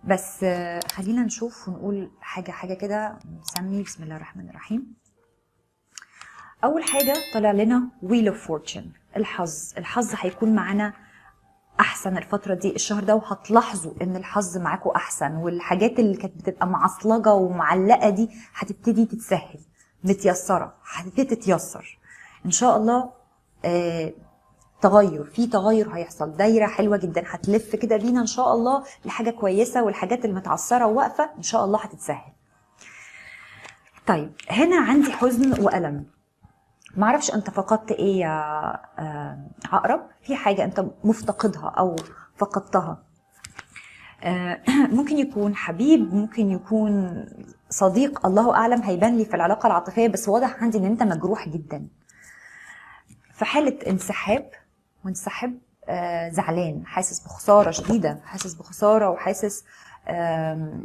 بس آه، خلينا نشوف ونقول حاجه حاجه كده نسمي بسم الله الرحمن الرحيم اول حاجه طلع لنا ويل اوف فورتشن الحظ الحظ هيكون معانا احسن الفتره دي الشهر ده وهتلاحظوا ان الحظ معاكم احسن والحاجات اللي كانت بتبقى معصلجه ومعلقه دي هتبتدي تتسهل متيسره هتبتدي تتيسر ان شاء الله آه تغير في تغير هيحصل دايره حلوه جدا هتلف كده بينا ان شاء الله لحاجه كويسه والحاجات المتعثره وواقفه ان شاء الله هتتسهل طيب هنا عندي حزن والم معرفش انت فقدت ايه يا آه، عقرب في حاجه انت مفتقدها او فقدتها آه، ممكن يكون حبيب ممكن يكون صديق الله اعلم هيبان لي في العلاقه العاطفيه بس واضح عندي ان انت مجروح جدا في حاله انسحاب منسحب آه، زعلان حاسس بخساره شديده حاسس بخساره وحاسس آم،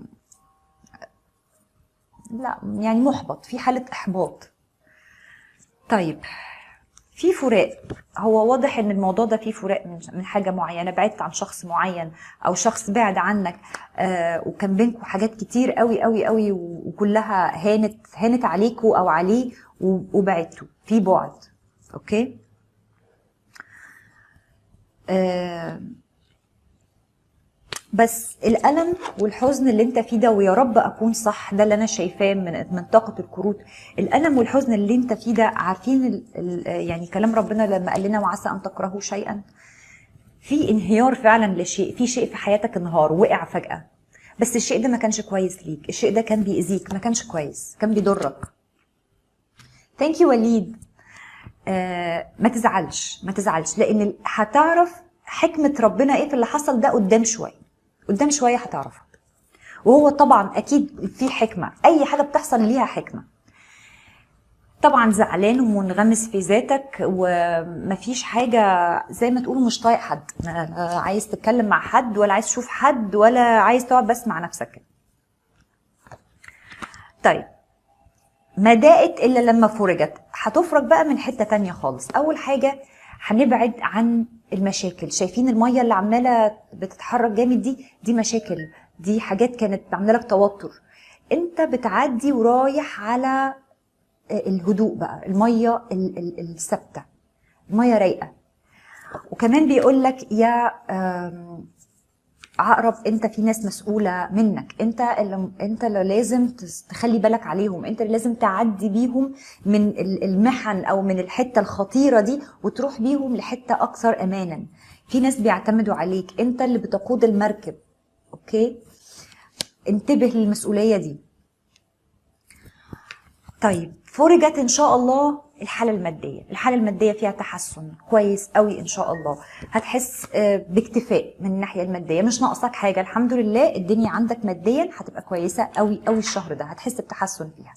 لا يعني محبط في حاله احباط طيب في فراق هو واضح ان الموضوع ده فيه فراق من من حاجه معينه بعدت عن شخص معين او شخص بعد عنك آه وكان بينكم حاجات كتير قوي قوي قوي وكلها هانت هانت عليكوا او عليه و- وبعدتوا في بعد اوكي آه بس الألم والحزن اللي انت فيه ده ويا رب أكون صح ده اللي أنا شايفاه من من طاقة الكروت الألم والحزن اللي انت فيه ده عارفين ال ال يعني كلام ربنا لما قال لنا وعسى أن تكرهوا شيئا في انهيار فعلا لشيء في شيء في حياتك انهار وقع فجأة بس الشيء ده ما كانش كويس ليك الشيء ده كان بيأذيك ما كانش كويس كان بيضرك ثانك يو وليد آه ما تزعلش ما تزعلش لان ال- هتعرف حكمه ربنا ايه في اللي حصل ده قدام شويه قدام شويه هتعرفها وهو طبعا اكيد في حكمه اي حاجه بتحصل ليها حكمه طبعا زعلان ومنغمس في ذاتك ومفيش حاجه زي ما تقول مش طايق حد لا لا عايز تتكلم مع حد ولا عايز تشوف حد ولا عايز تقعد بس مع نفسك كده طيب ما ضاقت الا لما فرجت هتفرج بقى من حته تانية خالص اول حاجه هنبعد عن المشاكل شايفين الميه اللي عماله بتتحرك جامد دي دي مشاكل دي حاجات كانت عامله لك توتر انت بتعدي ورايح على الهدوء بقى الميه ال- ال- الثابته الميه رايقه وكمان بيقول لك يا آم، عقرب انت في ناس مسؤوله منك انت اللي انت اللي لازم تس- تخلي بالك عليهم انت اللي لازم تعدي بيهم من ال- المحن او من الحته الخطيره دي وتروح بيهم لحته اكثر امانا في ناس بيعتمدوا عليك انت اللي بتقود المركب اوكي انتبه للمسؤوليه دي طيب فرجت ان شاء الله الحاله الماديه الحاله الماديه فيها تحسن كويس قوي ان شاء الله هتحس آه، باكتفاء من الناحيه الماديه مش ناقصك حاجه الحمد لله الدنيا عندك ماديا هتبقى كويسه قوي قوي الشهر ده هتحس بتحسن فيها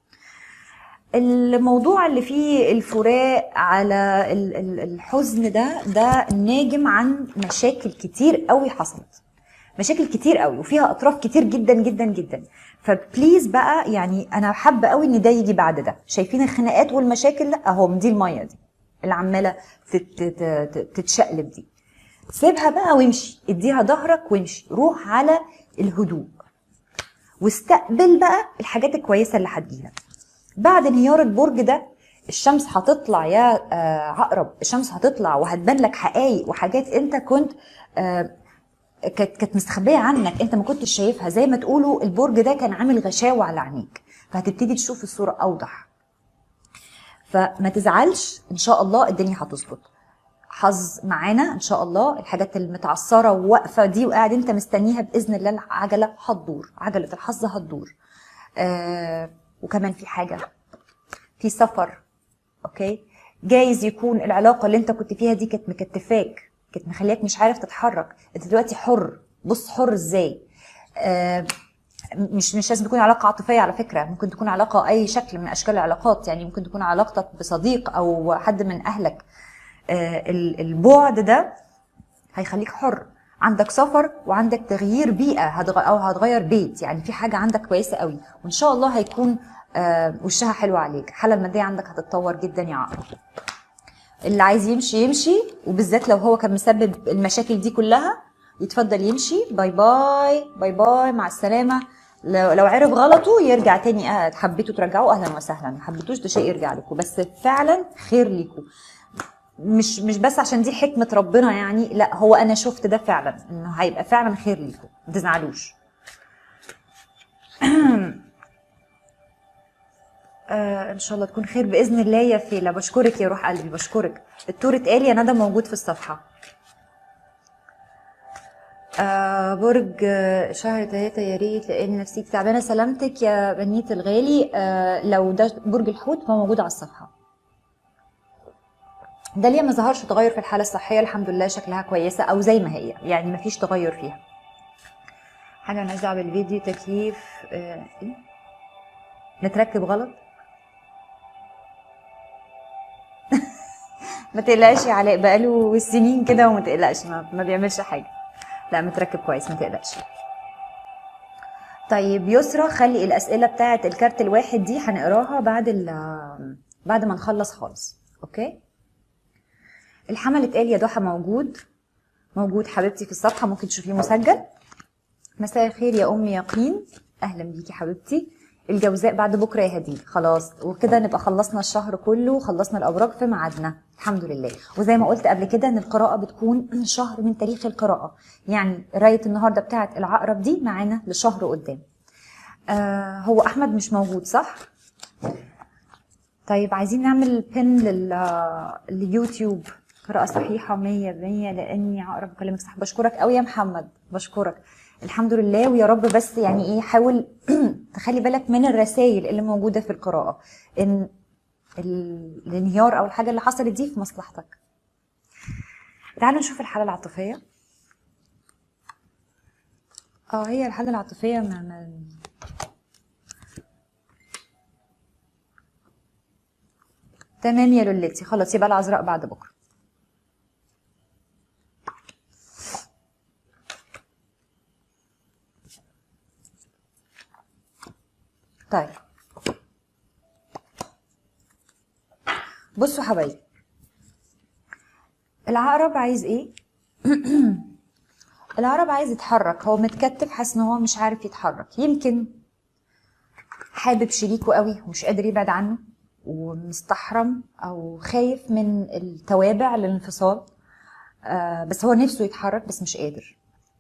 الموضوع اللي فيه الفراق على ال- ال- الحزن ده ده ناجم عن مشاكل كتير قوي حصلت مشاكل كتير قوي وفيها اطراف كتير جدا جدا جدا فبليز بقى يعني انا حابه قوي ان ده يجي بعد ده شايفين الخناقات والمشاكل لا اهو دي الميه دي اللي عماله تت- تت- تت- تتشقلب دي سيبها بقى وامشي اديها ظهرك وامشي روح على الهدوء واستقبل بقى الحاجات الكويسه اللي هتجيلك بعد انهيار البرج ده الشمس هتطلع يا آه، عقرب الشمس هتطلع وهتبان لك حقائق وحاجات انت كنت آه، كانت كانت مستخبيه عنك انت ما كنتش شايفها زي ما تقولوا البرج ده كان عامل غشاوه على عينيك فهتبتدي تشوف الصوره اوضح فما تزعلش ان شاء الله الدنيا هتظبط حظ معانا ان شاء الله الحاجات المتعثره وواقفه دي وقاعد انت مستنيها باذن الله العجله هتدور عجله الحظ هتدور آه وكمان في حاجه في سفر اوكي جايز يكون العلاقه اللي انت كنت فيها دي كانت مكتفاك كانت مخلياك مش عارف تتحرك انت دلوقتي حر بص حر ازاي آه مش مش لازم تكون علاقه عاطفيه على فكره ممكن تكون علاقه اي شكل من اشكال العلاقات يعني ممكن تكون علاقتك بصديق او حد من اهلك آه ال- البعد ده هيخليك حر عندك سفر وعندك تغيير بيئه هتغ... او هتغير بيت يعني في حاجه عندك كويسه قوي وان شاء الله هيكون آه وشها حلو عليك الحاله الماديه عندك هتتطور جدا يا عقرب اللي عايز يمشي يمشي وبالذات لو هو كان مسبب المشاكل دي كلها يتفضل يمشي باي باي باي باي مع السلامه لو, لو عرف غلطه يرجع تاني آه حبيتوا ترجعوه اهلا وسهلا ما حبيتوش ده شيء يرجع لكم بس فعلا خير ليكم مش مش بس عشان دي حكمه ربنا يعني لا هو انا شفت ده فعلا انه هيبقى فعلا خير ليكم ما تزعلوش آه ان شاء الله تكون خير باذن الله يا فيلا بشكرك يا روح قلبي بشكرك التور اتقال يا ندى موجود في الصفحه آه برج آه، شهر ثلاثة يا ريت لان نفسيتي تعبانه سلامتك يا بنيت الغالي آه لو ده برج الحوت فهو موجود على الصفحه داليا ما ظهرش تغير في الحاله الصحيه الحمد لله شكلها كويسه او زي ما هي يعني ما فيش تغير فيها حاجه مالهاش دعوه بالفيديو تكييف آه ايه متركب غلط ما تقلقش يا علاء بقاله سنين كده وما تقلقش ما, ما بيعملش حاجه لا متركب كويس ما تقلقش طيب يسرا خلي الاسئله بتاعه الكارت الواحد دي هنقراها بعد ال- بعد ما نخلص خالص اوكي الحمل اتقال يا ضحى موجود موجود حبيبتي في الصفحه ممكن تشوفيه مسجل مساء الخير يا ام يقين اهلا بيكي حبيبتي الجوزاء بعد بكره يا هديل خلاص وكده نبقى خلصنا الشهر كله وخلصنا الابراج في ميعادنا الحمد لله وزي ما قلت قبل كده ان القراءه بتكون شهر من تاريخ القراءه يعني قرايه النهارده بتاعه العقرب دي معانا لشهر قدام آه هو احمد مش موجود صح طيب عايزين نعمل بن لل لليوتيوب قراءة صحيحة مية مية لأني عقرب بكلمك صح بشكرك أوي يا محمد بشكرك الحمد لله ويا رب بس يعني ايه حاول تخلي بالك من الرسائل اللي موجودة في القراءة ان ال- الانهيار او الحاجة اللي حصلت دي في مصلحتك تعالوا نشوف الحالة العاطفية اه هي الحالة العاطفية ما ما تمام يا لولتي خلاص يبقى العذراء بعد بكره طيب بصوا حبايبي العقرب عايز ايه العقرب عايز يتحرك هو متكتف حاسس ان هو مش عارف يتحرك يمكن حابب شريكه قوي ومش قادر يبعد عنه ومستحرم او خايف من التوابع للانفصال آه بس هو نفسه يتحرك بس مش قادر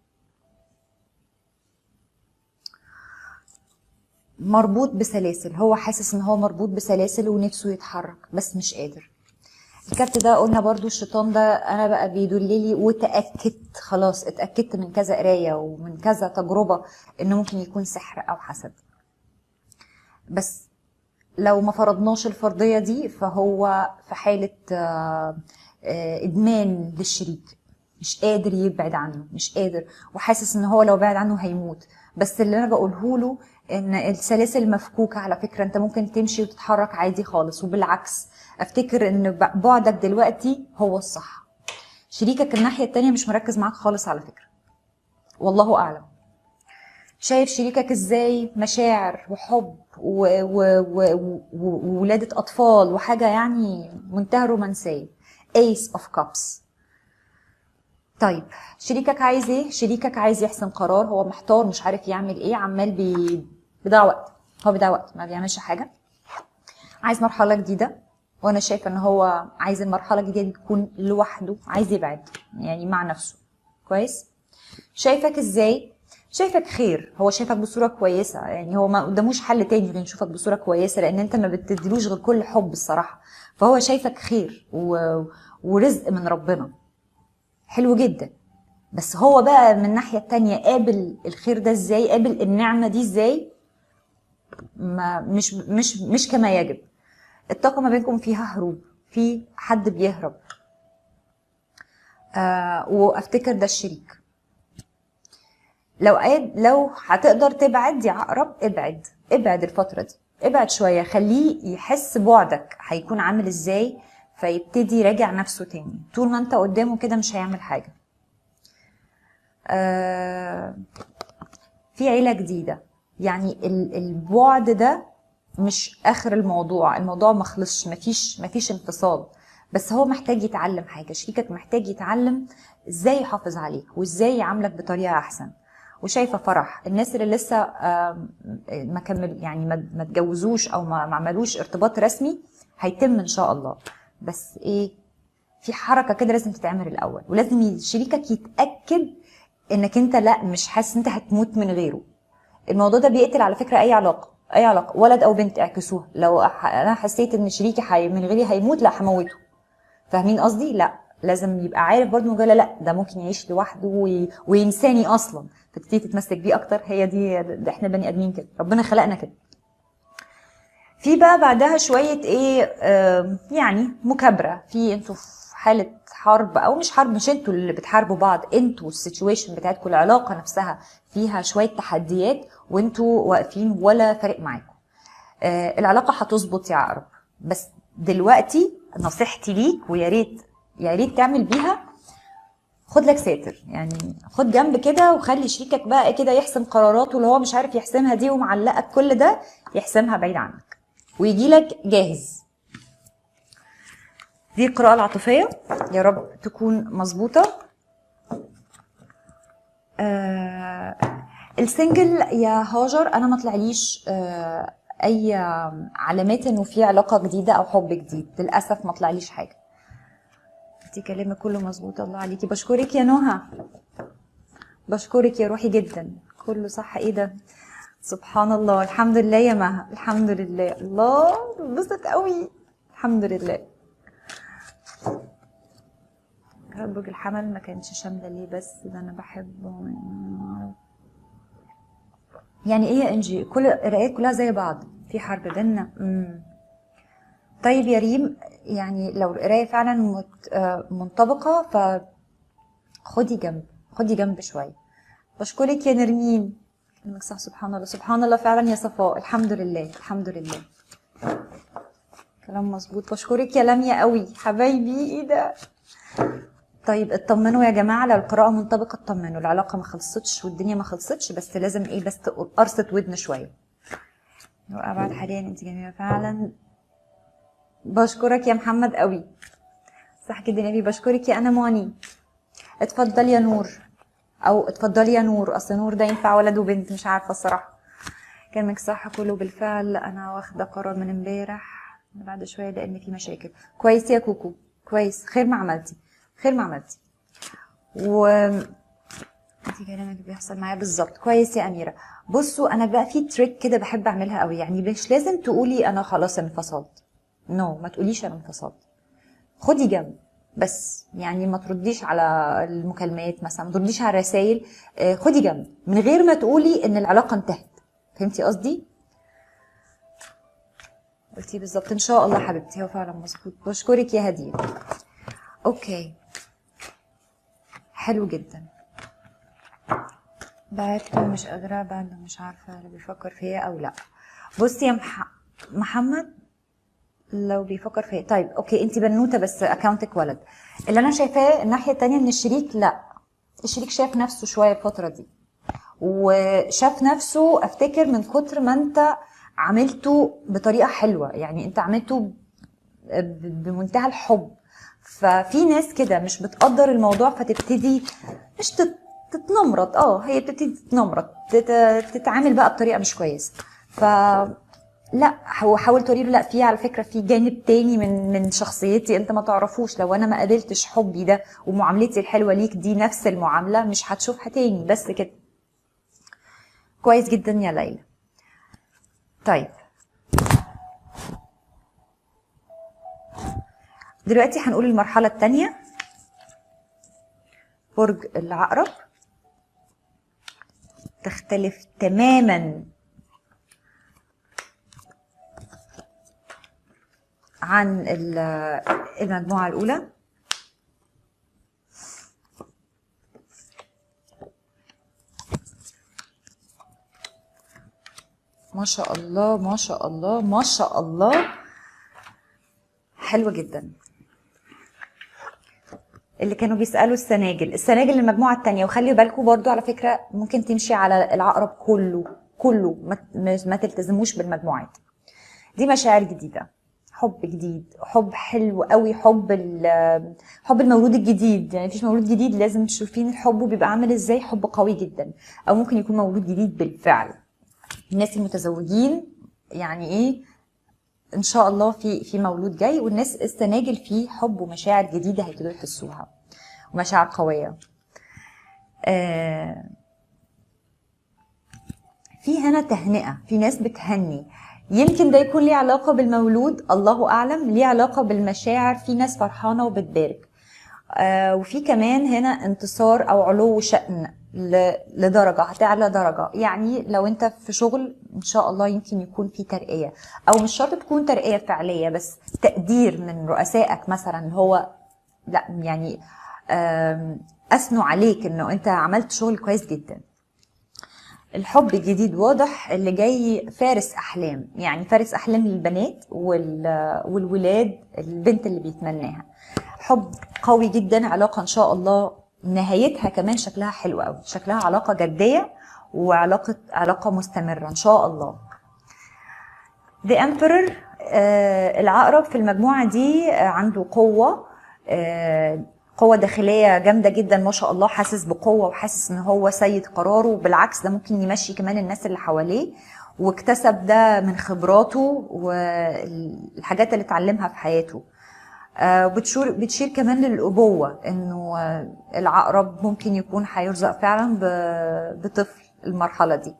مربوط بسلاسل هو حاسس ان هو مربوط بسلاسل ونفسه يتحرك بس مش قادر الكارت ده قلنا برضو الشيطان ده انا بقى بيدللي وتاكدت خلاص اتاكدت من كذا قرايه ومن كذا تجربه انه ممكن يكون سحر او حسد بس لو ما فرضناش الفرضيه دي فهو في حاله آه، آه، ادمان للشريك مش قادر يبعد عنه مش قادر وحاسس ان هو لو بعد عنه هيموت بس اللي انا بقوله له ان السلاسل مفكوكه على فكره انت ممكن تمشي وتتحرك عادي خالص وبالعكس افتكر ان ب- بعدك دلوقتي هو الصح شريكك الناحيه التانية مش مركز معاك خالص على فكره والله اعلم شايف شريكك ازاي مشاعر وحب و- و- و- و- وولادة أطفال وحاجة يعني منتهى الرومانسية Ace of Cups طيب شريكك عايز ايه؟ شريكك عايز يحسم قرار هو محتار مش عارف يعمل ايه عمال بي... بيضيع وقت هو بيضيع وقت ما بيعملش حاجة عايز مرحلة جديدة وانا شايفة ان هو عايز المرحلة الجديدة دي تكون لوحده عايز يبعد يعني مع نفسه كويس؟ شايفك ازاي شايفك خير هو شايفك بصوره كويسه يعني هو ما قداموش حل تاني غير يشوفك بصوره كويسه لان انت ما بتديلوش غير كل حب الصراحه فهو شايفك خير و... ورزق من ربنا حلو جدا بس هو بقى من الناحيه التانية قابل الخير ده ازاي قابل النعمه دي ازاي ما مش مش مش كما يجب الطاقه ما بينكم فيها هروب في حد بيهرب آه وافتكر ده الشريك لو قاد لو هتقدر تبعد يا عقرب ابعد ابعد الفترة دي ابعد شوية خليه يحس بعدك هيكون عامل ازاي فيبتدي يراجع نفسه تاني طول ما انت قدامه كده مش هيعمل حاجة آه في عيلة جديدة يعني ال- البعد ده مش اخر الموضوع الموضوع مخلصش مفيش مفيش انفصال بس هو محتاج يتعلم حاجه شريكك محتاج يتعلم ازاي يحافظ عليك وازاي يعاملك بطريقه احسن وشايفه فرح الناس اللي لسه آم، ما كمل يعني ما ما اتجوزوش او ما ما عملوش ارتباط رسمي هيتم ان شاء الله بس ايه في حركه كده لازم تتعمل الاول ولازم شريكك يتاكد انك انت لا مش حاسس انت هتموت من غيره الموضوع ده بيقتل على فكره اي علاقه اي علاقه ولد او بنت اعكسوها لو أح- انا حسيت ان شريكي حي من غيري هيموت لا هموته فاهمين قصدي لا لازم يبقى عارف برضه من جوه لا ده ممكن يعيش لوحده وي... وينساني اصلا فتبتدي تتمسك بيه اكتر هي دي ده احنا بني ادمين كده ربنا خلقنا كده في بقى بعدها شويه ايه آم، يعني مكابره في انتوا في حاله حرب او مش حرب مش انتوا اللي بتحاربوا بعض انتوا السيتويشن بتاعتكم العلاقه نفسها فيها شويه تحديات وانتوا واقفين ولا فارق معاكم آه، العلاقه هتظبط يا عقرب بس دلوقتي نصيحتي ليك ويا ريت يا ريت تعمل بيها خد لك ساتر يعني خد جنب كده وخلي شريكك بقى كده يحسم قراراته اللي هو مش عارف يحسمها دي ومعلقك كل ده يحسمها بعيد عنك ويجي لك جاهز دي القراءة العاطفية يا رب تكون مظبوطة آه السنجل يا هاجر انا ما طلعليش آه اي علامات انه في علاقة جديدة او حب جديد للاسف ما طلعليش حاجة انتي كلامك كله مظبوط الله عليكي بشكرك يا نهى بشكرك يا روحي جدا كله صح ايه ده سبحان الله الحمد لله يا مها الحمد لله الله انبسط قوي الحمد لله برج الحمل ما كانش شامله ليه بس ده انا بحبه يعني ايه يا انجي كل القراءات كلها زي بعض في حرب بينا امم طيب يا ريم يعني لو القرايه فعلا مت... آه، منطبقه ف خدي جنب خدي جنب شويه بشكرك يا نرمين كلامك صح سبحان الله سبحان الله فعلا يا صفاء الحمد لله الحمد لله كلام مظبوط بشكرك يا لميا قوي حبايبي ايه ده طيب اطمنوا يا جماعه لو القراءه منطبقه اطمنوا العلاقه ما خلصتش والدنيا ما خلصتش بس لازم ايه بس قرصه ودن شويه وابعد حاليا انت جميله فعلا بشكرك يا محمد قوي صح كده نبي بشكرك يا انا ماني اتفضل يا نور او اتفضلي يا نور اصل نور ده ينفع ولد وبنت مش عارفه الصراحه كلامك صح كله بالفعل انا واخده قرار من امبارح بعد شويه لان في مشاكل كويس يا كوكو كويس خير ما عملتي خير ما عملتي و انت كلامك بيحصل معايا بالظبط كويس يا اميره بصوا انا بقى في تريك كده بحب اعملها قوي يعني مش لازم تقولي انا خلاص انفصلت نو no, ما تقوليش انا انفصلت خدي جنب بس يعني ما ترديش على المكالمات مثلا ما ترديش على الرسائل آه، خدي جنب من غير ما تقولي ان العلاقه انتهت فهمتي قصدي قلتي بالظبط ان شاء الله حبيبتي هو فعلا مظبوط بشكرك يا هديه اوكي حلو جدا بعت مش قادرة بعد مش عارفة اللي بيفكر فيا أو لأ بصي يا مح... محمد لو بيفكر فيا طيب اوكي انت بنوته بس اكونتك ولد اللي انا شايفاه الناحيه التانية ان الشريك لا الشريك شايف نفسه شويه الفتره دي وشاف نفسه افتكر من كتر ما انت عملته بطريقه حلوه يعني انت عملته ب- بمنتهى الحب ففي ناس كده مش بتقدر الموضوع فتبتدي مش تت- تتنمرض اه هي بتبتدي تتنمرض تت- تتعامل بقى بطريقه مش كويسه ف لا هو حاول توري له لا في على فكره في جانب تاني من من شخصيتي انت ما تعرفوش لو انا ما قابلتش حبي ده ومعاملتي الحلوه ليك دي نفس المعامله مش هتشوفها تاني بس كده كويس جدا يا ليلى طيب دلوقتي هنقول المرحله الثانيه برج العقرب تختلف تماما عن ال- المجموعة الأولى ما شاء الله ما شاء الله ما شاء الله حلوة جدا اللي كانوا بيسألوا السناجل السناجل المجموعة التانية وخلي بالكم برضو على فكرة ممكن تمشي على العقرب كله كله ما, ما ما تلتزموش بالمجموعات دي مشاعر جديدة حب جديد حب حلو قوي حب ال- حب المولود الجديد يعني مفيش مولود جديد لازم تشوفين الحب بيبقى عامل ازاي حب قوي جدا او ممكن يكون مولود جديد بالفعل الناس المتزوجين يعني ايه ان شاء الله في في مولود جاي والناس السناجل فيه حب ومشاعر جديده هيبتدوا يحسوها ومشاعر قويه آه في هنا تهنئه في ناس بتهني يمكن ده يكون ليه علاقه بالمولود الله اعلم ليه علاقه بالمشاعر في ناس فرحانه وبتبارك آه وفي كمان هنا انتصار او علو شأن ل- لدرجة هتعلى درجة يعني لو انت في شغل ان شاء الله يمكن يكون في ترقية او مش شرط تكون ترقية فعلية بس تقدير من رؤسائك مثلا اللي هو لا يعني آم، اثنوا عليك انه انت عملت شغل كويس جدا الحب الجديد واضح اللي جاي فارس احلام يعني فارس احلام للبنات وال- والولاد البنت اللي بيتمناها حب قوي جدا علاقه ان شاء الله نهايتها كمان شكلها حلو قوي شكلها علاقه جديه وعلاقه علاقه مستمره ان شاء الله The Emperor آه العقرب في المجموعة دي آه عنده قوة آه قوة داخلية جامدة جدا ما شاء الله حاسس بقوة وحاسس ان هو سيد قراره وبالعكس ده ممكن يمشي كمان الناس اللي حواليه واكتسب ده من خبراته والحاجات اللي اتعلمها في حياته آه، بتشير بتشير كمان للأبوة إنه آه، العقرب ممكن يكون هيرزق فعلا ب- بطفل المرحلة دي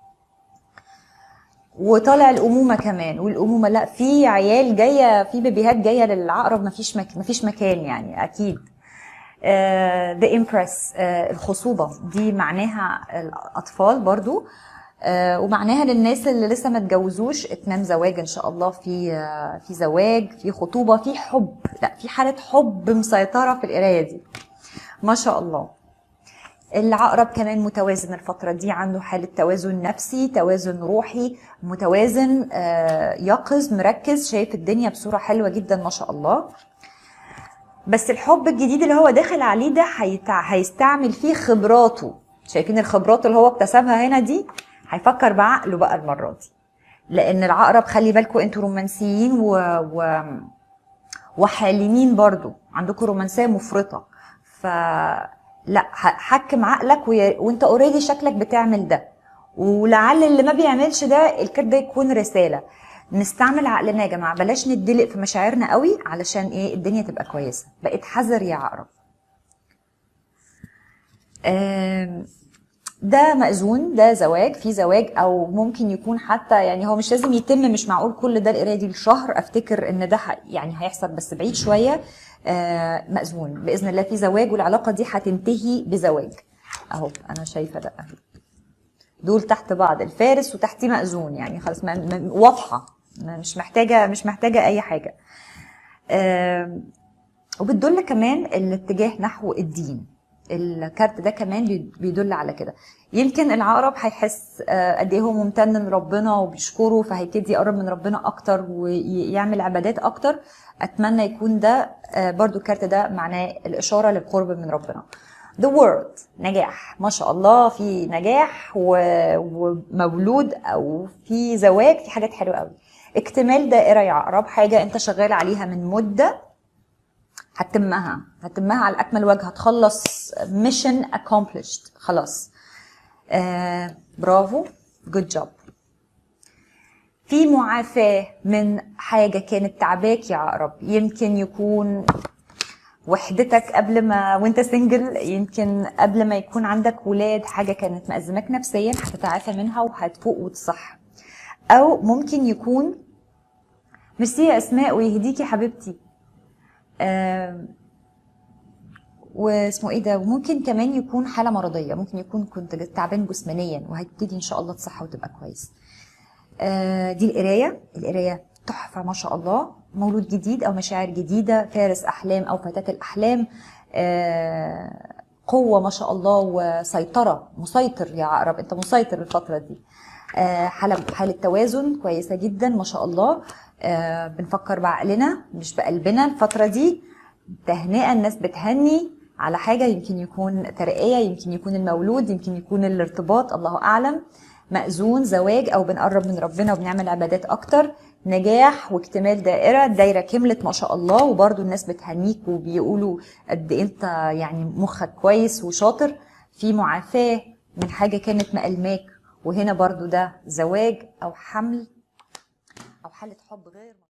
وطالع الأمومة كمان والأمومة لا في عيال جاية في بيبيهات جاية للعقرب مفيش مك... مفيش مكان يعني أكيد ذا امبرس الخصوبة دي معناها الأطفال برضو آه، ومعناها للناس اللي لسه ما اتجوزوش اتمام زواج ان شاء الله في آه، في زواج في خطوبه في حب لا في حاله حب مسيطره في القرايه دي ما شاء الله العقرب كمان متوازن الفترة دي عنده حالة توازن نفسي توازن روحي متوازن آه، يقظ مركز شايف الدنيا بصورة حلوة جدا ما شاء الله بس الحب الجديد اللي هو داخل عليه ده هيتع... هيستعمل فيه خبراته شايفين الخبرات اللي هو اكتسبها هنا دي هيفكر بعقله بقى المرة دي لأن العقرب خلي بالكم انتوا رومانسيين و... و... وحالمين برضو عندكم رومانسية مفرطة ف لا ح- حكم عقلك وي... وانت اوريدي شكلك بتعمل ده ولعل اللي ما بيعملش ده الكارت ده يكون رسالة نستعمل عقلنا يا جماعة بلاش ندلق في مشاعرنا قوي علشان ايه الدنيا تبقى كويسة بقيت حذر يا عقرب آم، ده مأذون ده زواج في زواج او ممكن يكون حتى يعني هو مش لازم يتم مش معقول كل ده القرايه دي لشهر افتكر ان ده ح- يعني هيحصل بس بعيد شويه آه، مأذون باذن الله في زواج والعلاقه دي هتنتهي بزواج اهو انا شايفه ده اهو دول تحت بعض الفارس وتحتيه مأذون يعني خلاص ما- ما- واضحه ما- مش محتاجه مش محتاجه اي حاجه آم، وبتدل كمان الاتجاه نحو الدين الكارت ده كمان بي- بيدل على كده يمكن العقرب هيحس آه، قد ايه هو ممتن لربنا وبيشكره فهيبتدي يقرب من ربنا اكتر ويعمل عبادات اكتر اتمنى يكون ده آه، برضو الكارت ده معناه الاشاره للقرب من ربنا The world نجاح ما شاء الله في نجاح و- ومولود او في زواج في حاجات حلوه قوي اكتمال دائره يا عقرب حاجه انت شغال عليها من مده هتتمها هتتمها على اكمل وجه هتخلص ميشن accomplished خلاص آه برافو جود جوب في معافاة من حاجة كانت تعباك يا عقرب يمكن يكون وحدتك قبل ما وانت سنجل يمكن قبل ما يكون عندك ولاد حاجة كانت مأزماك نفسيا هتتعافى منها وهتفوق وتصح او ممكن يكون ميرسي يا اسماء ويهديكي حبيبتي آم، واسمه ايه ده وممكن كمان يكون حاله مرضيه ممكن يكون كنت تعبان جسمانيا وهتبتدي ان شاء الله تصح وتبقى كويس آه، دي القرايه القرايه تحفه ما شاء الله مولود جديد او مشاعر جديده فارس احلام او فتاه الاحلام آه، قوه ما شاء الله وسيطره مسيطر يا عقرب انت مسيطر الفتره دي آه، حاله حاله توازن كويسه جدا ما شاء الله آه، بنفكر بعقلنا مش بقلبنا الفتره دي تهنئه الناس بتهني على حاجه يمكن يكون ترقيه يمكن يكون المولود يمكن يكون الارتباط الله اعلم مأذون زواج او بنقرب من ربنا وبنعمل عبادات اكتر نجاح واكتمال دائره الدايره كملت ما شاء الله وبرضو الناس بتهنيك وبيقولوا قد إيه انت يعني مخك كويس وشاطر في معافاه من حاجه كانت مألماك وهنا برضو ده زواج او حمل او حاله حب غير